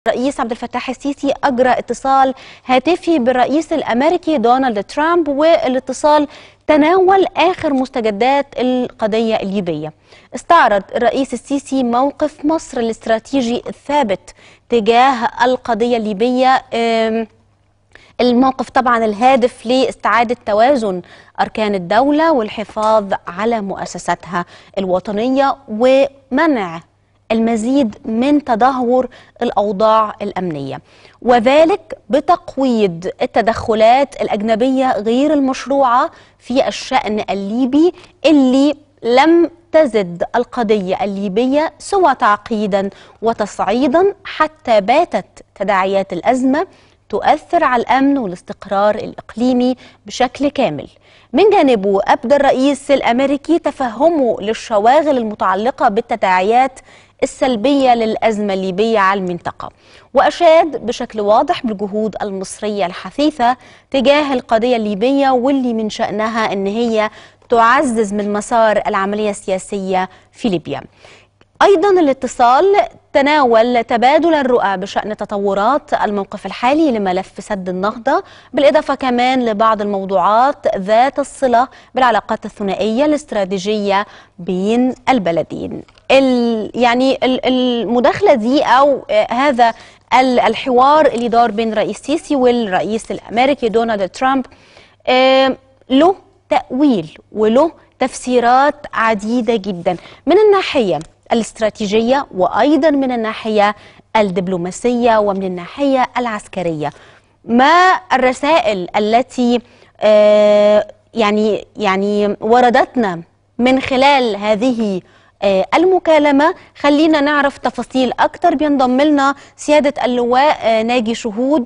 الرئيس عبد الفتاح السيسي أجرى اتصال هاتفي بالرئيس الأمريكي دونالد ترامب والاتصال تناول آخر مستجدات القضية الليبية استعرض الرئيس السيسي موقف مصر الاستراتيجي الثابت تجاه القضية الليبية الموقف طبعا الهادف لاستعادة توازن أركان الدولة والحفاظ على مؤسساتها الوطنية ومنع المزيد من تدهور الاوضاع الامنيه وذلك بتقويض التدخلات الاجنبيه غير المشروعه في الشان الليبي اللي لم تزد القضيه الليبيه سوى تعقيدا وتصعيدا حتى باتت تداعيات الازمه تؤثر على الامن والاستقرار الاقليمي بشكل كامل. من جانبه ابدى الرئيس الامريكي تفهمه للشواغل المتعلقه بالتداعيات السلبية للأزمة الليبية على المنطقة وأشاد بشكل واضح بالجهود المصرية الحثيثة تجاه القضية الليبية واللي من شأنها أن هي تعزز من مسار العملية السياسية في ليبيا أيضا الاتصال تناول تبادل الرؤى بشأن تطورات الموقف الحالي لملف سد النهضة بالإضافة كمان لبعض الموضوعات ذات الصلة بالعلاقات الثنائية الاستراتيجية بين البلدين ال يعني المداخلة دي أو هذا الحوار اللي دار بين الرئيس سيسي والرئيس الأمريكي دونالد ترامب له تأويل وله تفسيرات عديدة جدا من الناحية الاستراتيجية وأيضا من الناحية الدبلوماسية ومن الناحية العسكرية ما الرسائل التي يعني يعني وردتنا من خلال هذه المكالمة خلينا نعرف تفاصيل أكتر بينضم لنا سيادة اللواء ناجي شهود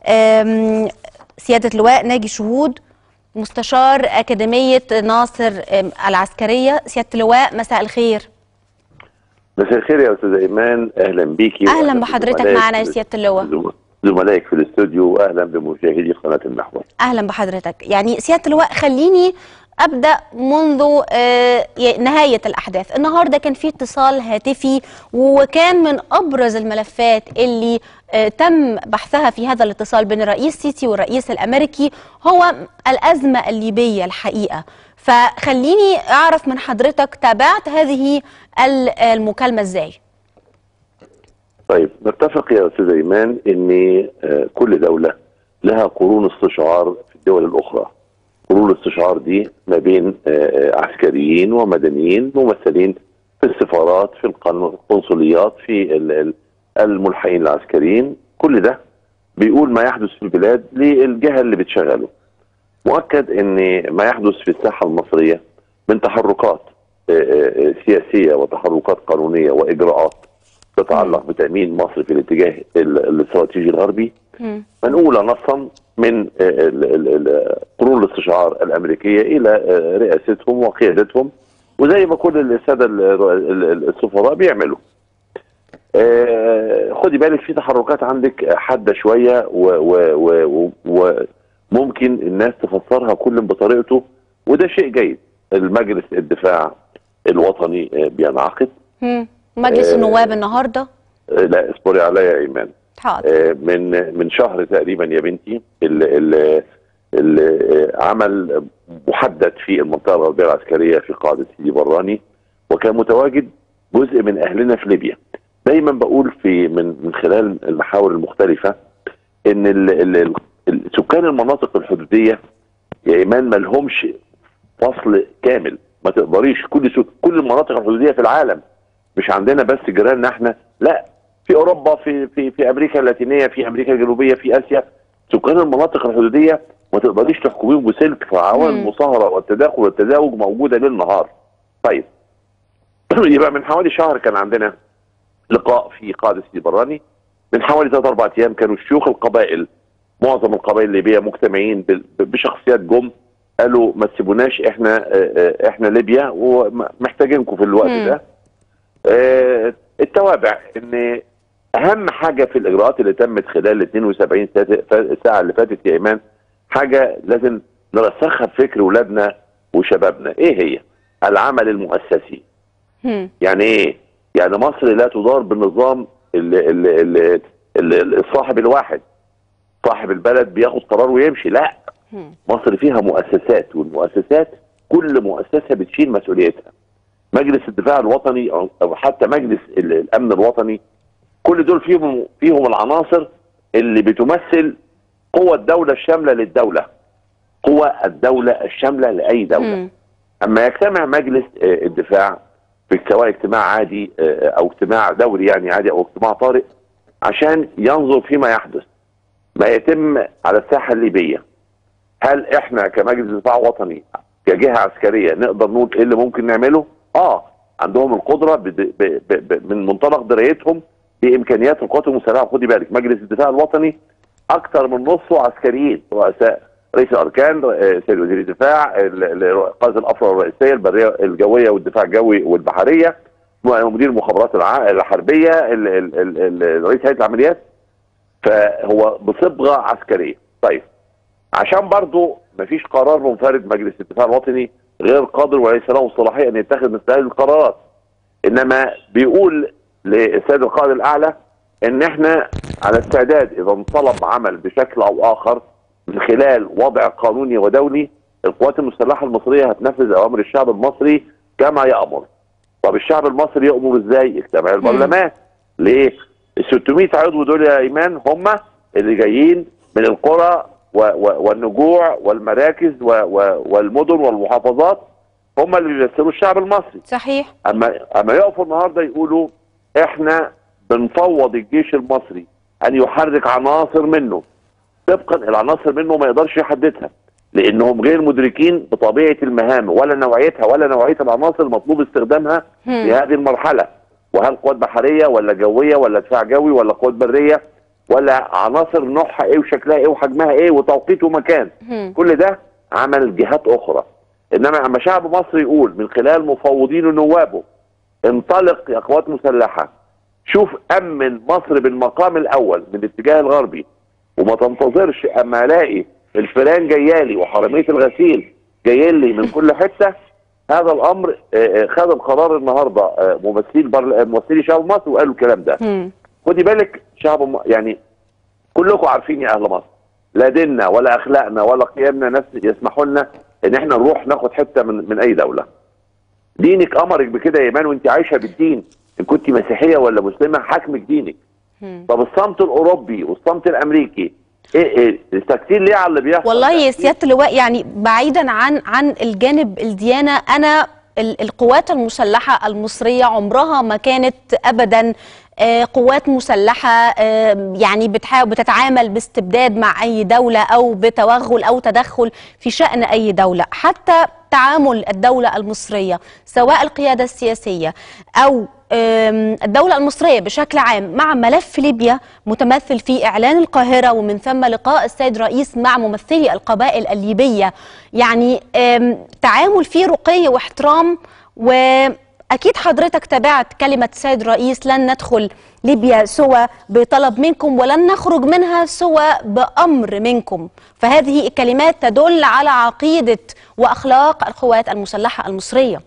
سيادة اللواء ناجي شهود مستشار أكاديمية ناصر العسكرية سيادة اللواء مساء الخير مساء الخير يا استاذ ايمان اهلا بيكي اهلا بحضرتك معنا يا سياده اللواء زملائك في الاستوديو واهلا بمشاهدي قناه المحور اهلا بحضرتك يعني سياده اللواء خليني ابدا منذ نهايه الاحداث النهارده كان في اتصال هاتفي وكان من ابرز الملفات اللي تم بحثها في هذا الاتصال بين الرئيس السيسي والرئيس الامريكي هو الازمه الليبيه الحقيقه فخليني اعرف من حضرتك تابعت هذه المكالمه ازاي طيب نتفق يا استاذ ايمان ان كل دوله لها قرون استشعار في الدول الاخرى قرون الاستشعار دي ما بين عسكريين ومدنيين ممثلين في السفارات في القنصليات في الملحقين العسكريين كل ده بيقول ما يحدث في البلاد للجهه اللي بتشغله مؤكد ان ما يحدث في الساحه المصريه من تحركات سياسيه وتحركات قانونيه واجراءات تتعلق بتامين مصر في الاتجاه الاستراتيجي الغربي منقوله نصا من قرون الاستشعار الامريكيه الى رئاستهم وقيادتهم وزي ما كل الساده السفراء بيعملوا خدي بالك في تحركات عندك حاده شويه وممكن الناس تفسرها كل بطريقته وده شيء جيد المجلس الدفاع الوطني بينعقد مجلس النواب النهارده لا اصبري عليا يا ايمان حاضر من من شهر تقريبا يا بنتي العمل محدد في المنطقه الغربيه العسكريه في قاعده سيدي براني وكان متواجد جزء من اهلنا في ليبيا دايما بقول في من من خلال المحاور المختلفه ان ال ال سكان المناطق الحدوديه يا ايمان ما لهمش فصل كامل ما تقدريش كل كل المناطق الحدوديه في العالم مش عندنا بس جيراننا احنا لا في اوروبا في في في امريكا اللاتينيه في امريكا الجنوبيه في اسيا سكان المناطق الحدوديه ما تقدريش تحكميهم بسلك فعوامل المصاهره والتداخل والتزاوج موجوده ليل نهار. طيب يبقى من حوالي شهر كان عندنا لقاء في قاعده سيدي براني من حوالي ثلاث اربع ايام كانوا شيوخ القبائل معظم القبائل الليبيه مجتمعين بشخصيات جم قالوا ما تسيبوناش احنا احنا ليبيا ومحتاجينكم في الوقت م. ده اه التوابع ان اهم حاجه في الاجراءات اللي تمت خلال ال 72 ساعه اللي فاتت يا ايمان حاجه لازم نرسخها في فكر اولادنا وشبابنا ايه هي؟ العمل المؤسسي. يعني ايه؟ يعني مصر لا تدار بالنظام اللي, اللي, اللي ال- ال- الصاحب الواحد صاحب البلد بياخد قرار ويمشي لا مم. مصر فيها مؤسسات والمؤسسات كل مؤسسه بتشيل مسؤوليتها مجلس الدفاع الوطني او أو حتى مجلس ال- الامن الوطني كل دول فيهم فيهم العناصر اللي بتمثل قوة الدولة الشاملة للدولة قوة الدولة الشاملة لأي دولة مم. اما يجتمع مجلس آه، الدفاع في سواء اجتماع عادي آه، او اجتماع دوري يعني عادي او اجتماع طارئ عشان ينظر فيما يحدث ما يتم على الساحه الليبيه هل احنا كمجلس دفاع وطني كجهه عسكريه نقدر نقول ايه اللي ممكن نعمله؟ اه عندهم القدره بد... ب... ب... ب... من منطلق درايتهم بامكانيات القوات المسلحه خدي بالك مجلس الدفاع الوطني اكثر من نصه عسكريين رؤساء رئيس الاركان آه، سيد وزير الدفاع ال- ال- قائد الافرع الرئيسيه البريه الجويه والدفاع الجوي والبحريه م- مدير المخابرات الع- الحربيه ال- ال- ال- ال- رئيس هيئه العمليات فهو بصبغه عسكريه طيب عشان برضو مفيش قرار منفرد مجلس الدفاع الوطني غير قادر وليس له الصلاحيه ان يتخذ مثل هذه القرارات انما بيقول للسيد القائد الاعلى ان احنا على استعداد اذا انطلب عمل بشكل او اخر من خلال وضع قانوني ودولي القوات المسلحه المصريه هتنفذ اوامر الشعب المصري كما يامر. طب الشعب المصري يامر ازاي؟ يجتمع البرلمان. ليه؟ ال 600 عضو دول يا ايمان هم اللي جايين من القرى و و والنجوع والمراكز و و والمدن والمحافظات هم اللي بيمثلوا الشعب المصري. صحيح اما اما يقفوا النهارده يقولوا احنا بنفوض الجيش المصري ان يحرك عناصر منه طبقا العناصر منه ما يقدرش يحددها لانهم غير مدركين بطبيعه المهام ولا نوعيتها ولا نوعيه العناصر المطلوب استخدامها في مم. هذه المرحله وهل قوات بحريه ولا جويه ولا دفاع جوي ولا قوات بريه ولا عناصر نوعها ايه وشكلها ايه وحجمها ايه وتوقيت ومكان مم. كل ده عمل جهات اخرى انما اما شعب مصر يقول من خلال مفوضين ونوابه انطلق يا قوات مسلحه شوف امن مصر بالمقام الاول من الاتجاه الغربي وما تنتظرش اما الاقي الفيران جايالي وحراميه الغسيل جايلي من كل حته هذا الامر آه، آه، خد القرار النهارده آه، ممثلي بر- ممثلي شعب مصر وقالوا الكلام ده مم. خدي بالك شعب م... يعني كلكم عارفين يا اهل مصر لا ديننا ولا اخلاقنا ولا قيمنا نفس يسمحوا لنا ان احنا نروح ناخد حته من من اي دوله. دينك امرك بكده يا ايمان وانت عايشه بالدين ان كنت مسيحيه ولا مسلمه حاكمك دينك. مم. طب الصمت الاوروبي والصمت الامريكي ايه ايه ساكتين ليه على اللي بيحصل؟ والله يا ساكتين. سياده اللواء يعني بعيدا عن عن الجانب الديانه انا ال- القوات المسلحه المصريه عمرها ما كانت ابدا آه، قوات مسلحه آه، يعني بتحاول بتتعامل باستبداد مع اي دوله او بتوغل او تدخل في شان اي دوله حتى تعامل الدوله المصريه سواء القياده السياسيه او آم، الدولة المصرية بشكل عام مع ملف ليبيا متمثل في إعلان القاهرة ومن ثم لقاء السيد رئيس مع ممثلي القبائل الليبية يعني آم، تعامل فيه رقي واحترام وأكيد حضرتك تابعت كلمة السيد رئيس لن ندخل ليبيا سوى بطلب منكم ولن نخرج منها سوى بأمر منكم فهذه الكلمات تدل على عقيدة وأخلاق القوات المسلحة المصرية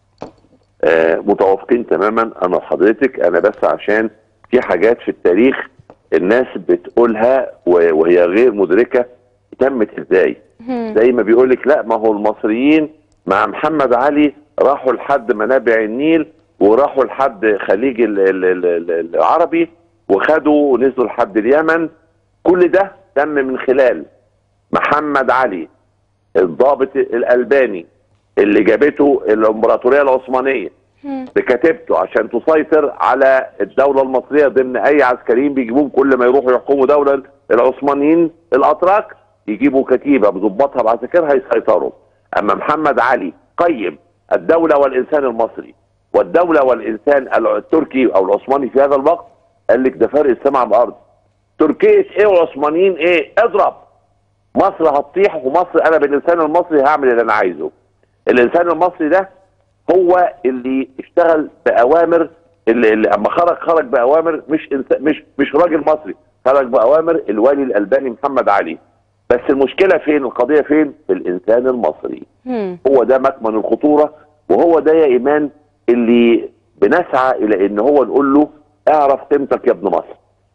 آه، متوافقين تماما انا وحضرتك انا بس عشان في حاجات في التاريخ الناس بتقولها و- وهي غير مدركه تمت ازاي زي ما بيقول لك لا ما هو المصريين مع محمد علي راحوا لحد منابع النيل وراحوا لحد خليج ال- ال- ال- ال- العربي وخدوا ونزلوا لحد اليمن كل ده تم من خلال محمد علي الضابط الالباني اللي جابته الامبراطوريه العثمانيه بكتيبته عشان تسيطر على الدوله المصريه ضمن اي عسكريين بيجيبوهم كل ما يروحوا يحكموا دوله العثمانيين الاتراك يجيبوا كتيبه بضباطها بعساكرها يسيطروا اما محمد علي قيم الدوله والانسان المصري والدوله والانسان التركي او العثماني في هذا الوقت قال لك ده فرق السماء بالارض تركيا ايه والعثمانيين ايه اضرب مصر هتطيح ومصر انا بالانسان المصري هعمل اللي انا عايزه الانسان المصري ده هو اللي اشتغل باوامر اللي, اللي اما خرج خرج باوامر مش إنسان مش مش راجل مصري خرج باوامر الوالي الالباني محمد علي بس المشكله فين القضيه فين في الانسان المصري مم. هو ده مكمن الخطوره وهو ده يا ايمان اللي بنسعى الى ان هو نقول له اعرف قيمتك يا ابن مصر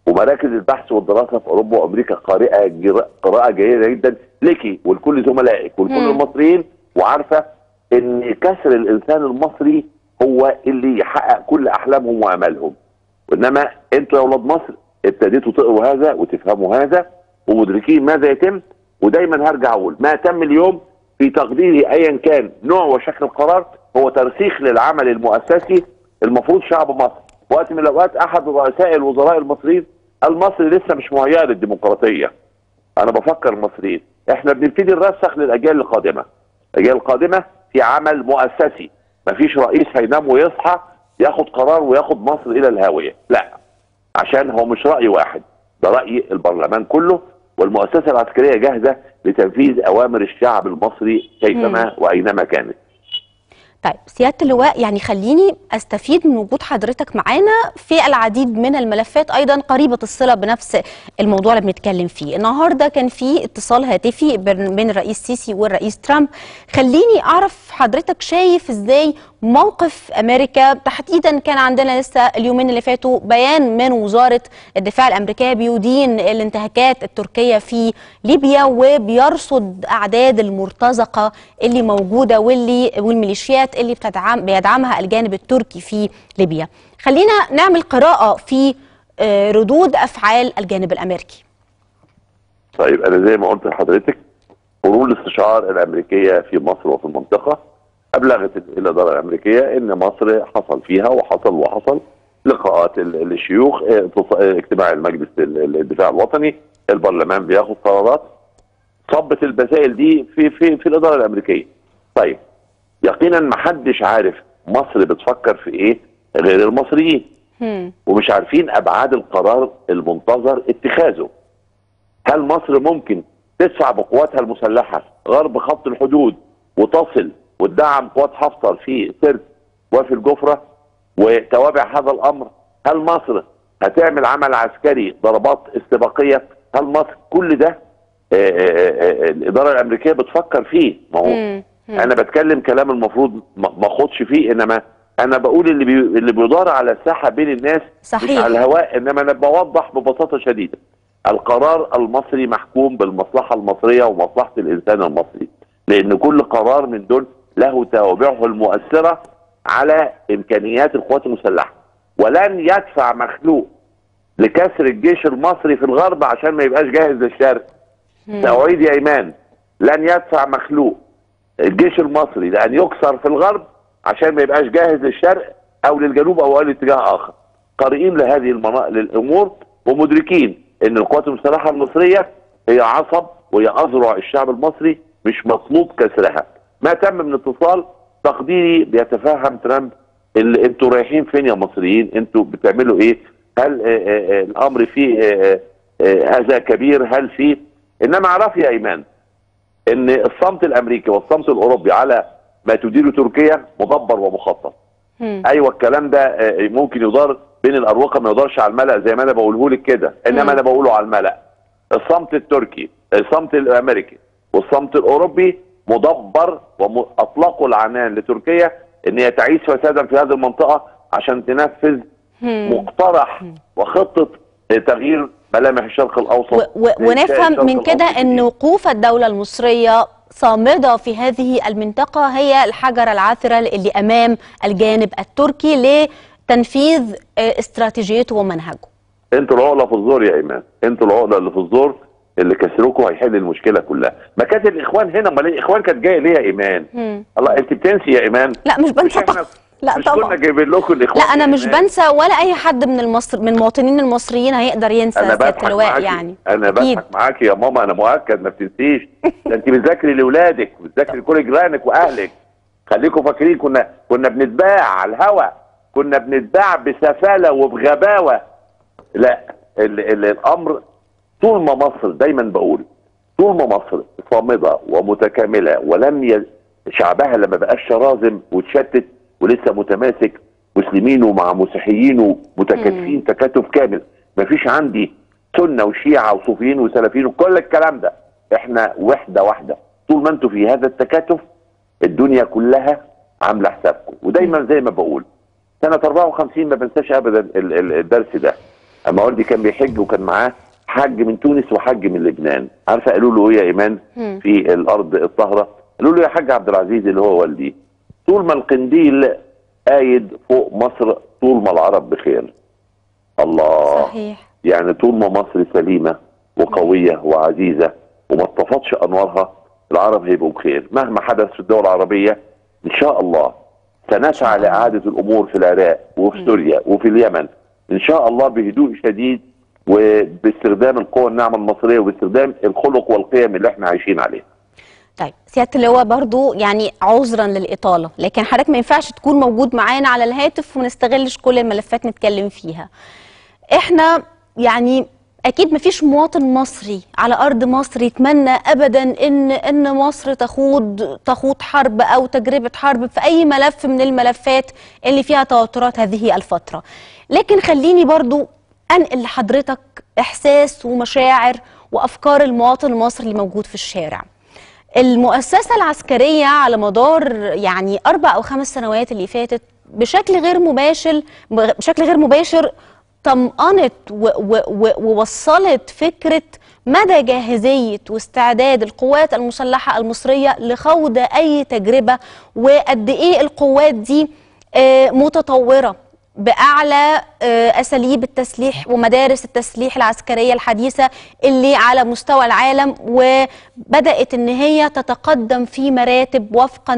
ومراكز البحث والدراسه في اوروبا وامريكا قارئه جر- قراءه جيده جدا لك ولكل زملائك ولكل مم. المصريين وعارفه ان كسر الانسان المصري هو اللي يحقق كل احلامهم وامالهم وانما انتوا يا اولاد مصر ابتديتوا تقروا هذا وتفهموا هذا ومدركين ماذا يتم ودايما هرجع اقول ما تم اليوم في تقديري ايا كان نوع وشكل القرار هو ترسيخ للعمل المؤسسي المفروض شعب مصر وقت من الاوقات احد رؤساء الوزراء المصريين المصري لسه مش مهيأ للديمقراطيه انا بفكر المصريين احنا بنبتدي نرسخ للاجيال القادمه الاجيال القادمه في عمل مؤسسي مفيش رئيس هينام ويصحى ياخد قرار وياخد مصر الى الهاويه لا عشان هو مش راي واحد ده راي البرلمان كله والمؤسسه العسكريه جاهزه لتنفيذ اوامر الشعب المصري كيفما واينما كانت طيب سيادة اللواء يعني خليني استفيد من وجود حضرتك معانا في العديد من الملفات ايضا قريبة الصلة بنفس الموضوع اللي بنتكلم فيه النهاردة كان في اتصال هاتفي بين بين الرئيس سيسي والرئيس ترامب خليني اعرف حضرتك شايف ازاي موقف امريكا تحديدا كان عندنا لسه اليومين اللي فاتوا بيان من وزارة الدفاع الامريكيه بيدين الانتهاكات التركية في ليبيا وبيرصد اعداد المرتزقة اللي موجودة واللي والميليشيات اللي بتدعم بيدعمها الجانب التركي في ليبيا خلينا نعمل قراءة في آه، ردود افعال الجانب الامريكي طيب انا زي ما قلت لحضرتك قرون الاستشعار الامريكيه في مصر وفي المنطقه ابلغت الاداره الامريكيه ان مصر حصل فيها وحصل وحصل لقاءات ال- الشيوخ اه، اتص- اه، اجتماع المجلس ال- ال- الدفاع الوطني البرلمان بياخد قرارات صبت البسائل دي في في في الاداره الامريكيه. طيب يقينا محدش عارف مصر بتفكر في ايه غير المصريين هم. ومش عارفين ابعاد القرار المنتظر اتخاذه. هل مصر ممكن تدفع بقواتها المسلحه غرب خط الحدود وتصل وتدعم قوات حفتر في سرت وفي الجفره وتوابع هذا الامر؟ هل مصر هتعمل عمل عسكري ضربات استباقيه؟ هل مصر كل ده آه، آه، آه، الاداره الامريكيه بتفكر فيه؟ ما هو مم. مم. انا بتكلم كلام المفروض ما ما اخدش فيه انما انا بقول اللي بي... اللي بيدار على الساحه بين الناس مش صحيح. على الهواء انما انا بوضح ببساطه شديده القرار المصري محكوم بالمصلحه المصريه ومصلحه الانسان المصري لان كل قرار من دول له توابعه المؤثره على امكانيات القوات المسلحه ولن يدفع مخلوق لكسر الجيش المصري في الغرب عشان ما يبقاش جاهز للشرق سأعيد يا إيمان لن يدفع مخلوق الجيش المصري لأن يكسر في الغرب عشان ما يبقاش جاهز للشرق أو للجنوب أو أي اتجاه آخر قارئين لهذه المنا... للأمور ومدركين أن القوات المسلحة المصرية هي عصب وهي أذرع الشعب المصري مش مطلوب كسرها ما تم من اتصال تقديري بيتفهم ترامب اللي انتوا رايحين فين يا مصريين انتوا بتعملوا ايه هل آه، آه، آه، الامر فيه آه، آه، هذا كبير هل فيه انما اعرف يا ايمان ان الصمت الامريكي والصمت الاوروبي على ما تديره تركيا مدبر ومخطط هم. ايوه الكلام ده آه، ممكن يدار بين الاروقه ما يدارش على الملا زي ما انا بقوله لك كده مم. انما انا بقوله على الملا الصمت التركي الصمت الامريكي والصمت الاوروبي مدبر واطلقوا العنان لتركيا ان هي تعيش فسادا في هذه المنطقه عشان تنفذ هم. مقترح وخطه تغيير ملامح الشرق الاوسط و- و- لإنشاء ونفهم الشرق من كده الأوسط ان جديد. وقوف الدولة المصرية صامدة في هذه المنطقة هي الحجر العاثرة اللي أمام الجانب التركي لتنفيذ آه، استراتيجيته ومنهجه انتوا العقله في الزور يا ايمان انتوا العقله اللي في الزور اللي كسروكوا هيحل المشكله كلها ما كانت الاخوان هنا امال الاخوان كانت جايه ليه يا ايمان هم. الله انت بتنسي يا ايمان لا مش بنسى احنا طبعا لا مش كنا طبعا جايبين لكم لا الاخوان انا يا مش إيمان؟ بنسى ولا اي حد من المصر من المواطنين المصريين هيقدر ينسى انا سياده بضحك اللواء معاكي يعني انا أكيد. بضحك معاكي يا ماما انا مؤكد ما بتنسيش ده انت بتذاكري لاولادك بتذاكري لكل جيرانك واهلك خليكم فاكرين كنا كنا بنتباع على الهوا كنا بنتباع بسفاله وبغباوه لا ال ال الامر طول ما مصر دايما بقول طول ما مصر صامده ومتكامله ولم ي... شعبها لما بقاش شرازم وتشتت ولسه متماسك مسلمين ومع مسيحيين ومتكاتفين تكاتف كامل مفيش عندي سنه وشيعه وصوفيين وسلفيين وكل الكلام ده احنا وحده واحده طول ما انتوا في هذا التكاتف الدنيا كلها عامله حسابكم ودايما زي ما بقول سنه 54 ما بنساش ابدا ال- ال- الدرس ده اما والدي كان بيحج وكان معاه حج من تونس وحج من لبنان عارفه قالوا له ايه يا ايمان مم. في الارض الطاهره قالوا له يا حاج عبد العزيز اللي هو والدي طول ما القنديل قايد فوق مصر طول ما العرب بخير الله صحيح يعني طول ما مصر سليمه وقويه وعزيزه وما اتطفتش انوارها العرب هيبقوا بخير مهما حدث في الدول العربيه ان شاء الله سنسعى لاعاده الامور في العراق وفي سوريا وفي اليمن ان شاء الله بهدوء شديد وباستخدام القوى الناعمه المصريه وباستخدام الخلق والقيم اللي احنا عايشين عليها طيب سياده اللواء برضو يعني عذرا للاطاله لكن حضرتك ما ينفعش تكون موجود معانا على الهاتف وما نستغلش كل الملفات نتكلم فيها احنا يعني اكيد ما فيش مواطن مصري على ارض مصر يتمنى ابدا ان ان مصر تخوض تخوض حرب او تجربه حرب في اي ملف من الملفات اللي فيها توترات هذه الفتره لكن خليني برضو انقل لحضرتك احساس ومشاعر وافكار المواطن المصري اللي موجود في الشارع المؤسسة العسكرية على مدار يعني أربع أو خمس سنوات اللي فاتت بشكل غير مباشر بشكل غير مباشر طمأنت و- و- و- ووصلت فكرة مدى جاهزية واستعداد القوات المسلحة المصرية لخوض أي تجربة وقد إيه القوات دي آه، متطورة باعلى آه، اساليب التسليح ومدارس التسليح العسكريه الحديثه اللي على مستوى العالم وبدات ان هي تتقدم في مراتب وفقا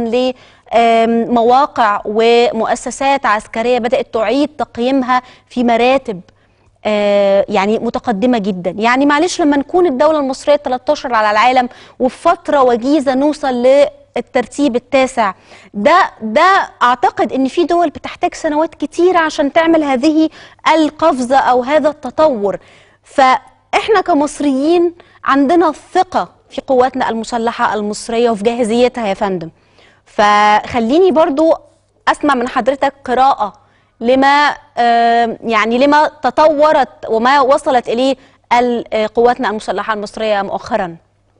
لمواقع ومؤسسات عسكريه بدات تعيد تقييمها في مراتب آه، يعني متقدمه جدا يعني معلش لما نكون الدوله المصريه 13 على العالم وفي فتره وجيزه نوصل للترتيب التاسع ده ده اعتقد ان في دول بتحتاج سنوات كتيره عشان تعمل هذه القفزه او هذا التطور فاحنا كمصريين عندنا ثقه في قواتنا المسلحه المصريه وفي جاهزيتها يا فندم فخليني برضو اسمع من حضرتك قراءه لما آه، يعني لما تطورت وما وصلت اليه ال- آه، قواتنا المسلحه المصريه مؤخرا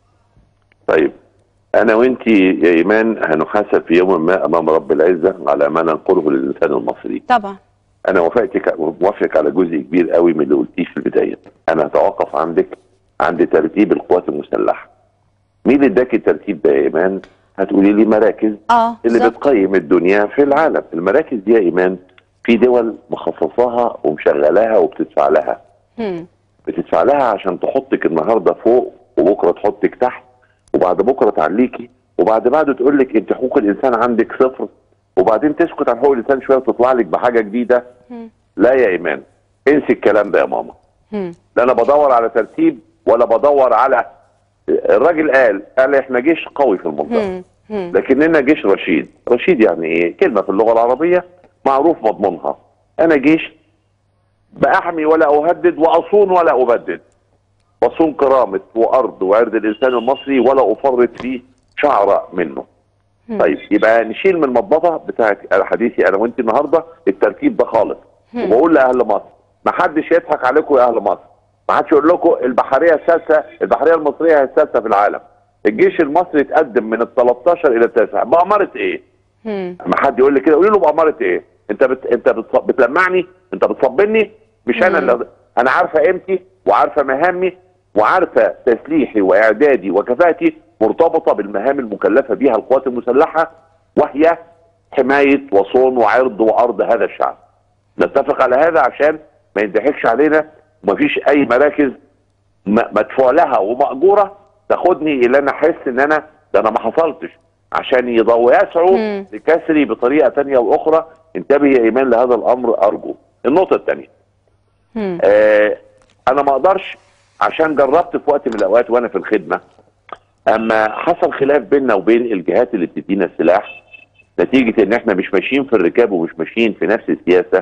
طيب انا وانت يا ايمان هنحاسب في يوم ما امام رب العزه على ما ننقله للانسان المصري طبعا انا وافقتك موافق على جزء كبير قوي من اللي قلتيه في البدايه انا هتوقف عندك عند ترتيب القوات المسلحه مين اللي اداك الترتيب ده يا ايمان هتقولي لي مراكز اه اللي بالظبط. بتقيم الدنيا في العالم المراكز دي يا ايمان في دول مخصصاها ومشغلاها وبتدفع لها مم. بتدفع لها عشان تحطك النهارده فوق وبكره تحطك تحت وبعد بكره تعليكي وبعد بعد تقول لك انت حقوق الانسان عندك صفر وبعدين تسكت عن حقوق الانسان شويه وتطلع لك بحاجه جديده مم. لا يا ايمان انسي الكلام ده يا ماما مم. لا انا بدور على ترتيب ولا بدور على الراجل قال قال احنا جيش قوي في المنطقه مم. مم. لكننا جيش رشيد رشيد يعني ايه كلمه في اللغه العربيه معروف مضمونها انا جيش باحمي ولا اهدد واصون ولا ابدد بصون كرامه وارض وعرض الانسان المصري ولا افرط فيه شعره منه طيب يبقى نشيل من المضبطه بتاعت حديثي انا وانت النهارده الترتيب ده خالص وبقول لاهل مصر ما حدش يضحك عليكم يا اهل مصر ما حدش يقول لكم البحريه السادسه البحريه المصريه هي السادسه في العالم الجيش المصري اتقدم من ال 13 الى التاسع بأمارة ايه؟ مم. اما حد يقول لي كده قولي له بأمارة ايه؟ انت بت... انت بتص... بتلمعني؟ انت بتصبني؟ مش انا اللي انا عارفه قيمتي وعارفه مهامي وعارفه تسليحي واعدادي وكفاءتي مرتبطه بالمهام المكلفه بها القوات المسلحه وهي حمايه وصون وعرض وارض هذا الشعب. نتفق على هذا عشان ما يضحكش علينا ومفيش اي مراكز م- مدفوع لها ومأجوره تاخدني الى انا احس ان انا ده انا ما حصلتش عشان يضوا يسعوا مم. لكسري بطريقه ثانيه واخرى انتبه يا ايمان لهذا الامر ارجو. النقطه الثانيه مم. آه انا ما اقدرش عشان جربت في وقت من الاوقات وانا في الخدمه اما حصل خلاف بيننا وبين الجهات اللي بتدينا السلاح نتيجه ان احنا مش ماشيين في الركاب ومش ماشيين في نفس السياسه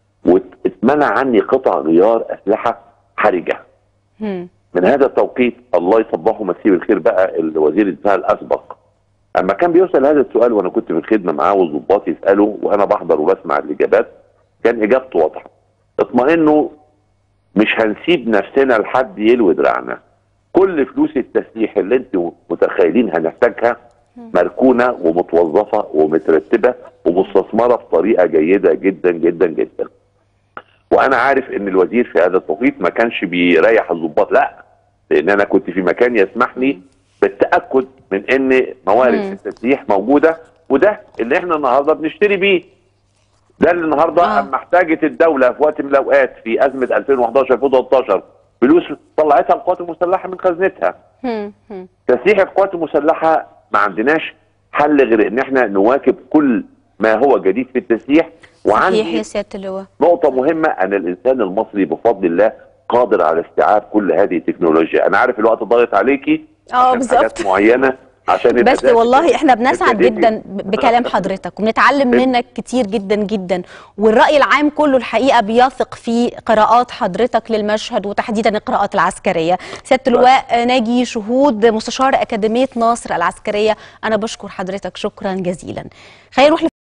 واتمنع عني قطع غيار اسلحه حرجه مم. من هذا التوقيت الله يصبحه مسير الخير بقى الوزير الدفاع الاسبق اما كان بيوصل هذا السؤال وانا كنت في الخدمه معاه والضباط يسالوا وانا بحضر وبسمع الاجابات كان اجابته واضحه اطمئنوا مش هنسيب نفسنا لحد يلوي دراعنا كل فلوس التسليح اللي انتوا متخيلين هنحتاجها مركونه ومتوظفه ومترتبه ومستثمره بطريقه جيده جدا جدا جدا وانا عارف ان الوزير في هذا التوقيت ما كانش بيريح الضباط لا لان انا كنت في مكان يسمحني بالتاكد من ان موارد مم. التسليح موجوده وده اللي احنا النهارده بنشتري بيه ده اللي النهارده آه. اما احتاجت الدوله في وقت من الاوقات في ازمه 2011 2013 فلوس طلعتها القوات المسلحه من خزنتها هم، هم. تسليح القوات المسلحه ما عندناش حل غير ان احنا نواكب كل ما هو جديد في التسليح صحيح وعندي يا سياده اللواء نقطة مهمة أن الإنسان المصري بفضل الله قادر على استيعاب كل هذه التكنولوجيا، أنا عارف الوقت ضاغط عليكي اه عشان بالظبط حاجات معينة عشان بس الأداء والله احنا بنسعد التدريبي. جدا ب- بكلام حضرتك وبنتعلم منك كتير جدا جدا والرأي العام كله الحقيقة بيثق في قراءات حضرتك للمشهد وتحديدا القراءات العسكرية سيادة اللواء ناجي شهود مستشار أكاديمية ناصر العسكرية أنا بشكر حضرتك شكرا جزيلا خلينا نروح